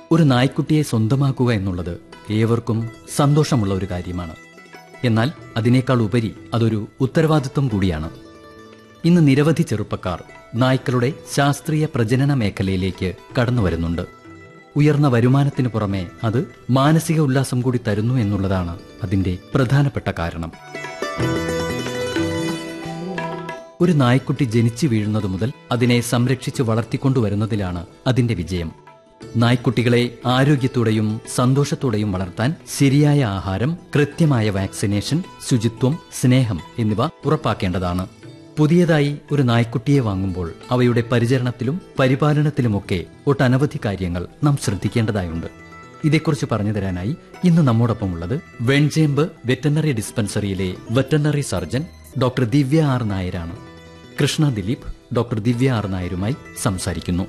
ഒരു നായ്ക്കുട്ടിയെ സ്വന്തമാക്കുക എന്നുള്ളത് ഏവർക്കും സന്തോഷമുള്ള ഒരു കാര്യമാണ് എന്നാൽ അതിനേക്കാൾ ഉപരി അതൊരു ഉത്തരവാദിത്വം കൂടിയാണ് ഇന്ന് നിരവധി ചെറുപ്പക്കാർ നായ്ക്കളുടെ ശാസ്ത്രീയ പ്രജനന മേഖലയിലേക്ക് കടന്നു വരുന്നുണ്ട് ഉയർന്ന വരുമാനത്തിനു പുറമെ അത് മാനസിക ഉല്ലാസം കൂടി തരുന്നു എന്നുള്ളതാണ് അതിന്റെ പ്രധാനപ്പെട്ട കാരണം ഒരു നായ്ക്കുട്ടി ജനിച്ചു വീഴുന്നത് മുതൽ അതിനെ സംരക്ഷിച്ചു വളർത്തിക്കൊണ്ടുവരുന്നതിലാണ് അതിന്റെ വിജയം നായ്ക്കുട്ടികളെ ആരോഗ്യത്തോടെയും സന്തോഷത്തോടെയും വളർത്താൻ ശരിയായ ആഹാരം കൃത്യമായ വാക്സിനേഷൻ ശുചിത്വം സ്നേഹം എന്നിവ ഉറപ്പാക്കേണ്ടതാണ് പുതിയതായി ഒരു നായ്ക്കുട്ടിയെ വാങ്ങുമ്പോൾ അവയുടെ പരിചരണത്തിലും പരിപാലനത്തിലുമൊക്കെ ഒട്ടനവധി കാര്യങ്ങൾ നാം ശ്രദ്ധിക്കേണ്ടതായുണ്ട് ഇതേക്കുറിച്ച് പറഞ്ഞു തരാനായി ഇന്ന് നമ്മോടൊപ്പം ഉള്ളത് വെൺചേമ്പ് വെറ്റനറി ഡിസ്പെൻസറിയിലെ veterinary surgeon doctor Divya R നായരാണ് കൃഷ്ണ ദിലീപ് ഡോക്ടർ ദിവ്യ ആർ നായരുമായി സംസാരിക്കുന്നു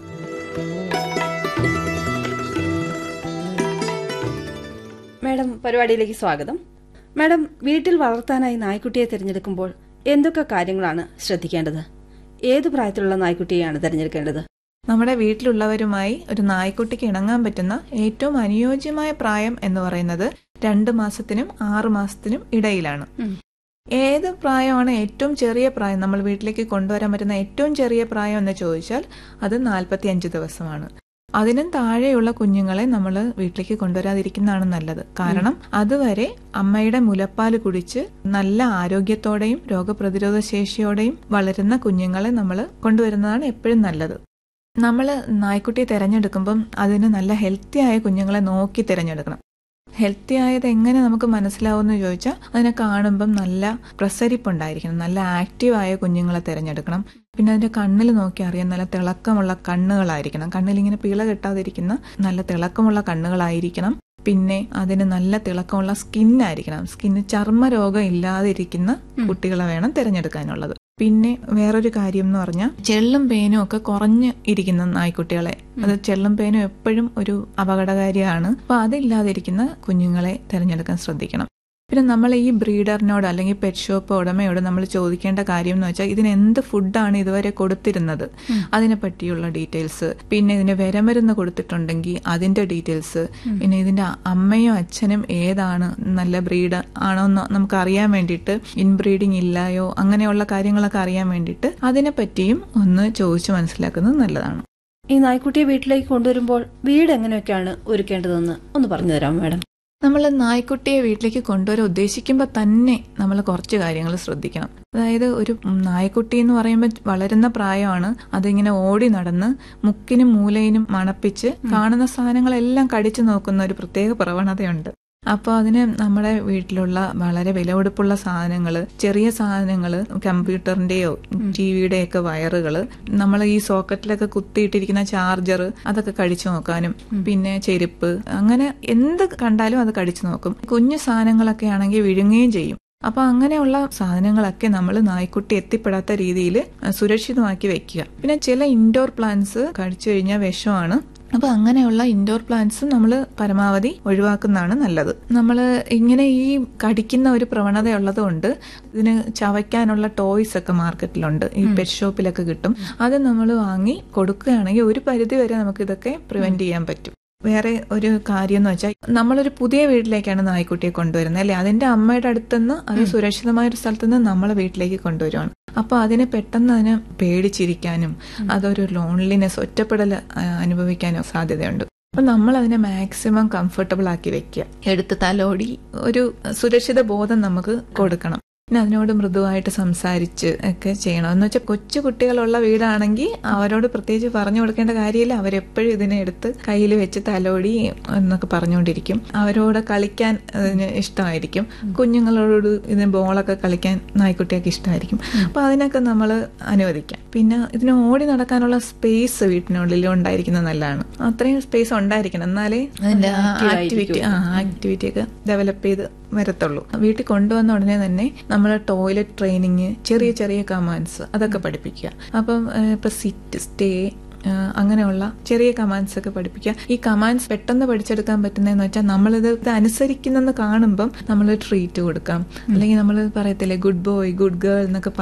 മാഡം പരിപാടിയിലേക്ക് സ്വാഗതം മാഡം വീട്ടിൽ വളർത്താനായി നായ്ക്കുട്ടിയെ തിരഞ്ഞെടുക്കുമ്പോൾ എന്തൊക്കെ കാര്യങ്ങളാണ് ശ്രദ്ധിക്കേണ്ടത് ഏത് പ്രായത്തിലുള്ള നായ്ക്കുട്ടിയെയാണ് തിരഞ്ഞെടുക്കേണ്ടത് നമ്മുടെ വീട്ടിലുള്ളവരുമായി ഒരു നായ്ക്കുട്ടിക്ക് ഇണങ്ങാൻ പറ്റുന്ന ഏറ്റവും അനുയോജ്യമായ പ്രായം എന്ന് പറയുന്നത് രണ്ട് മാസത്തിനും ആറ് മാസത്തിനും ഇടയിലാണ് ഉം. ഏത് പ്രായമാണ് ഏറ്റവും ചെറിയ പ്രായം നമ്മൾ വീട്ടിലേക്ക് കൊണ്ടുവരാൻ പറ്റുന്ന ഏറ്റവും ചെറിയ പ്രായം എന്ന് ചോദിച്ചാൽ അത് നാൽപ്പത്തി അഞ്ച് ദിവസമാണ് അതിനും താഴെയുള്ള കുഞ്ഞുങ്ങളെ നമ്മൾ വീട്ടിലേക്ക് കൊണ്ടുവരാതിരിക്കുന്നതാണ് നല്ലത് കാരണം അതുവരെ അമ്മയുടെ മുലപ്പാൽ കുടിച്ച് നല്ല ആരോഗ്യത്തോടെയും രോഗപ്രതിരോധ ശേഷിയോടെയും വളരുന്ന കുഞ്ഞുങ്ങളെ നമ്മൾ കൊണ്ടുവരുന്നതാണ് എപ്പോഴും നല്ലത് നമ്മൾ നായ്ക്കുട്ടിയെ തിരഞ്ഞെടുക്കുമ്പം അതിന് നല്ല ഹെൽത്തി ആയ കുഞ്ഞുങ്ങളെ നോക്കി തിരഞ്ഞെടുക്കണം ഹെൽത്തി ആയത് എങ്ങനെ നമുക്ക് മനസ്സിലാവുമെന്ന് ചോദിച്ചാൽ അതിനെ കാണുമ്പം നല്ല പ്രസരിപ്പുണ്ടായിരിക്കണം നല്ല ആക്റ്റീവ് ആയ കുഞ്ഞുങ്ങളെ തിരഞ്ഞെടുക്കണം പിന്നെ അതിന്റെ കണ്ണിൽ നോക്കി അറിയാൻ നല്ല തിളക്കമുള്ള കണ്ണുകളായിരിക്കണം കണ്ണിൽ ഇങ്ങനെ പിള കെട്ടാതിരിക്കുന്ന നല്ല തിളക്കമുള്ള കണ്ണുകളായിരിക്കണം പിന്നെ അതിന് നല്ല തിളക്കമുള്ള സ്കിന്നായിരിക്കണം സ്കിന്ന് ചർമ്മരോഗം ഇല്ലാതിരിക്കുന്ന കുട്ടികളെ വേണം തിരഞ്ഞെടുക്കാനുള്ളത് പിന്നെ വേറൊരു കാര്യം എന്ന് പറഞ്ഞാൽ ചെള്ളും പേനും ഒക്കെ കുറഞ്ഞ് ഇരിക്കുന്ന നായ്ക്കുട്ടികളെ അത് ചെള്ളും പേനും എപ്പോഴും ഒരു അപകടകാരിയാണ് അപ്പൊ അതില്ലാതിരിക്കുന്ന കുഞ്ഞുങ്ങളെ തിരഞ്ഞെടുക്കാൻ ശ്രദ്ധിക്കണം പിന്നെ നമ്മൾ ഈ ബ്രീഡറിനോട് അല്ലെങ്കിൽ പെറ്റ് ഷോപ്പ് ഉടമയോട് നമ്മൾ ചോദിക്കേണ്ട കാര്യം എന്ന് വെച്ചാൽ ഇതിന് എന്ത് ഫുഡാണ് ഇതുവരെ കൊടുത്തിരുന്നത് അതിനെ പറ്റിയുള്ള ഡീറ്റെയിൽസ് പിന്നെ ഇതിന് വിരമരുന്ന് കൊടുത്തിട്ടുണ്ടെങ്കിൽ അതിന്റെ ഡീറ്റെയിൽസ് പിന്നെ ഇതിന്റെ അമ്മയോ അച്ഛനും ഏതാണ് നല്ല ബ്രീഡ് ആണോ എന്ന് നമുക്ക് അറിയാൻ വേണ്ടിയിട്ട് ഇൻബ്രീഡിങ് ഇല്ലായോ അങ്ങനെയുള്ള കാര്യങ്ങളൊക്കെ അറിയാൻ വേണ്ടിയിട്ട് അതിനെ പറ്റിയും ഒന്ന് ചോദിച്ചു മനസ്സിലാക്കുന്നത് നല്ലതാണ് ഈ നായ്ക്കുട്ടിയെ വീട്ടിലേക്ക് കൊണ്ടുവരുമ്പോൾ വീട് എങ്ങനെയൊക്കെയാണ് ഒരുക്കേണ്ടതെന്ന് ഒന്ന് പറഞ്ഞു തരാം മാഡം നമ്മൾ നായ്ക്കുട്ടിയെ വീട്ടിലേക്ക് കൊണ്ടുവരാൻ ഉദ്ദേശിക്കുമ്പോൾ തന്നെ നമ്മൾ കുറച്ച് കാര്യങ്ങൾ ശ്രദ്ധിക്കണം അതായത് ഒരു നായ്ക്കുട്ടി എന്ന് പറയുമ്പോൾ വളരുന്ന പ്രായമാണ് അതിങ്ങനെ ഓടി നടന്ന് മുക്കിനും മൂലയിനും മണപ്പിച്ച് കാണുന്ന സാധനങ്ങളെല്ലാം കടിച്ചു നോക്കുന്ന ഒരു പ്രത്യേക പ്രവണതയുണ്ട് അപ്പോൾ അതിന് നമ്മുടെ വീട്ടിലുള്ള വളരെ വിലപിടിപ്പുള്ള സാധനങ്ങൾ ചെറിയ സാധനങ്ങൾ കമ്പ്യൂട്ടറിന്റെയോ ടി വിയുടെയൊക്കെ വയറുകൾ നമ്മൾ ഈ സോക്കറ്റിലൊക്കെ കുത്തിയിട്ടിരിക്കുന്ന ചാർജർ അതൊക്കെ കടിച്ചു നോക്കാനും പിന്നെ ചെരുപ്പ് അങ്ങനെ എന്ത് കണ്ടാലും അത് കടിച്ചു നോക്കും കുഞ്ഞു സാധനങ്ങളൊക്കെ ആണെങ്കിൽ വിഴുങ്ങുകയും ചെയ്യും അപ്പൊ അങ്ങനെയുള്ള സാധനങ്ങളൊക്കെ നമ്മൾ നായ്ക്കുട്ടി എത്തിപ്പെടാത്ത രീതിയിൽ സുരക്ഷിതമാക്കി വെക്കുക പിന്നെ ചില ഇൻഡോർ പ്ലാന്റ്സ് കഴിച്ചു കഴിഞ്ഞാൽ വിഷമാണ് അപ്പൊ അങ്ങനെയുള്ള ഇൻഡോർ പ്ലാന്റ്സ് നമ്മൾ പരമാവധി ഒഴിവാക്കുന്നതാണ് നല്ലത് നമ്മൾ ഇങ്ങനെ ഈ കടിക്കുന്ന ഒരു പ്രവണത ഉള്ളത് കൊണ്ട് ഇതിന് ചവയ്ക്കാനുള്ള ടോയ്സ് ഒക്കെ മാർക്കറ്റിലുണ്ട് ഈ പെറ്റ് ഷോപ്പിലൊക്കെ കിട്ടും അത് നമ്മൾ വാങ്ങി കൊടുക്കുകയാണെങ്കിൽ ഒരു പരിധി വരെ നമുക്ക് ഇതൊക്കെ പ്രിവെന്റ് ചെയ്യാൻ പറ്റും വേറെ ഒരു കാര്യം എന്ന് വെച്ചാൽ നമ്മളൊരു പുതിയ വീട്ടിലേക്കാണ് നായ്ക്കുട്ടിയെ കൊണ്ടുവരുന്നത് അല്ലെ അതിന്റെ അമ്മയുടെ അടുത്തുനിന്ന് അത് സുരക്ഷിതമായ ഒരു സ്ഥലത്ത് നിന്ന് നമ്മളെ വീട്ടിലേക്ക് കൊണ്ടുവരുവാണ് അപ്പൊ അതിനെ പെട്ടെന്ന് അതിന് പേടിച്ചിരിക്കാനും അതൊരു ലോൺലിനെസ് ഒറ്റപ്പെടൽ ആ, അനുഭവിക്കാനും സാധ്യതയുണ്ട് അപ്പൊ നമ്മൾ അതിനെ മാക്സിമം കംഫർട്ടബിൾ ആക്കി വെക്കുക എടുത്ത് തലോടി ഒരു സുരക്ഷിത ബോധം നമുക്ക് കൊടുക്കണം പിന്നെ അതിനോട് മൃദുവായിട്ട് സംസാരിച്ച് ഒക്കെ ചെയ്യണം എന്ന് വെച്ചാൽ കൊച്ചു കുട്ടികളുള്ള വീടാണെങ്കിൽ അവരോട് പ്രത്യേകിച്ച് പറഞ്ഞു കൊടുക്കേണ്ട കാര്യമില്ല അവരെപ്പോഴും ഇതിനെ എടുത്ത് കയ്യിൽ വെച്ച് തലോടി എന്നൊക്കെ പറഞ്ഞുകൊണ്ടിരിക്കും അവരോട് കളിക്കാൻ അതിന് ഇഷ്ടമായിരിക്കും കുഞ്ഞുങ്ങളോട് ഇതിന് ബോളൊക്കെ കളിക്കാൻ നായ്ക്കുട്ടിയൊക്കെ ഇഷ്ടമായിരിക്കും അപ്പൊ അതിനൊക്കെ നമ്മൾ അനുവദിക്കാം പിന്നെ ഇതിന് ഓടി നടക്കാനുള്ള സ്പേസ് വീട്ടിനുള്ളിൽ ഉണ്ടായിരിക്കുന്നത് നല്ലതാണ് അത്രയും സ്പേസ് ഉണ്ടായിരിക്കണം എന്നാലേ അതിന്റെ ആക്ടിവിറ്റി ആ ആക്ടിവിറ്റി ഒക്കെ ഡെവലപ്പ് ചെയ്ത് വരത്തുള്ളൂ വീട്ടിൽ കൊണ്ടുവന്ന ഉടനെ തന്നെ നമ്മൾ ടോയ്ലറ്റ് ട്രെയിനിങ് ചെറിയ ചെറിയ കമാൻഡ്സ് അതൊക്കെ പഠിപ്പിക്കുക അപ്പം ഏഹ്, ഇപ്പൊ സിറ്റ് സ്റ്റേ അങ്ങനെയുള്ള ചെറിയ കമാൻഡ്സ് ഒക്കെ പഠിപ്പിക്കുക ഈ കമാൻഡ്സ് പെട്ടെന്ന് പഠിച്ചെടുക്കാൻ പറ്റുന്നതെന്ന് വെച്ചാൽ നമ്മളിത് ഇത് അനുസരിക്കുന്നെന്ന് കാണുമ്പം നമ്മൾ ട്രീറ്റ് കൊടുക്കാം അല്ലെങ്കിൽ നമ്മൾ പറയത്തില്ലേ ഗുഡ് ബോയ് ഗുഡ് ഗേൾ എന്നൊക്കെ